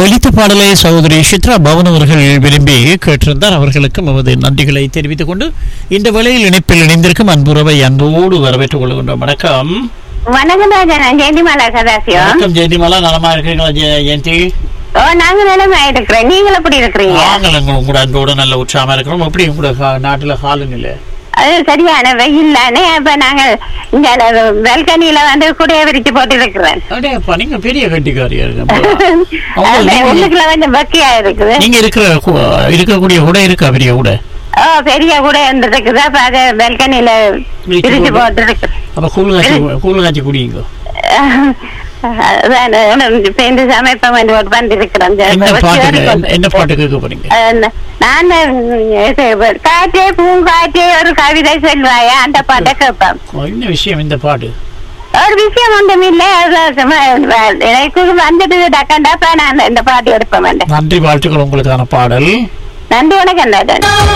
ஒலித்த பாடலை சகோதரி சித்ரா பவன் அவர்கள் விரும்பி கேட்டிருந்தார் அவர்களுக்கும் நமது நன்றிகளை தெரிவித்துக் கொண்டு இந்த வேளையில் இணைப்பில் இணைந்திருக்கும் அன்புறவை அன்போடு வரவேற்றுக் கொள்கின்றோம் வணக்கம் வணக்கம் ராஜா நான் ஜெயந்திமாலா சதாசிவம் வணக்கம் ஜெயந்திமாலா நலமா இருக்கீங்களா ஜெ- ஜெயந்தி ஓ நாங்க நிலைமை இருக்கிறேன் நீங்கள் எப்படி இருக்கிறீங்க நாங்கள் எங்க உங்களோட அன்போடு நல்ல உற்சாகமா இருக்கிறோம் எப்படி உங்களோட கா- நாட்டுல காலநிலை அது சரியான வெயில் தானே அப்ப நாங்க இங்க பால்கனியில வந்து குடைய விரிச்சு போட்டு இருக்கிறேன் அடேப்பா நீங்க பெரிய கட்டிக்காரியா இருக்கு அது உள்ளுக்குள்ள கொஞ்சம் பக்கியா இருக்குது நீங்க இருக்கிற கு- இருக்கக்கூடிய உடை இருக்கா பெரிய உடை ஓ பெரிய கூட இருக்குது அப்ப அதை பால்கனியில விரிச்சு விரிச்சு போட்டு- போட்டு இருக்கு அப்ப கூழ் காய்ச்சி கூழ் காய்ச்சி குடிங்க அதான் இப்ப இந்த சமைப்பம் வந்து ஒரு வந்து இருக்கிறேன் என்ன பாட்டு என்ன- என்ன பாட்டு கேட்க போறீங்க நான் இது, காற்றே பூங்காற்றே ஒரு கவிதை சொல்வாயா அந்த பாட்டை கேட்பேன் ஓ, என்ன விஷயம் இந்த பாட்டு ஒரு விஷயம் ஒன்றும் இல்லை அது சும்மா, எனக்கு வந்துட்டு டக்கண்டாப்ப நான் இந்த பாட்டு எடுப்பேன் வேண்டாம் நன்றி வாழ்த்துக்கள் உங்களுக்கான பாடல் நன்றி வணக்கம் டாக்டர்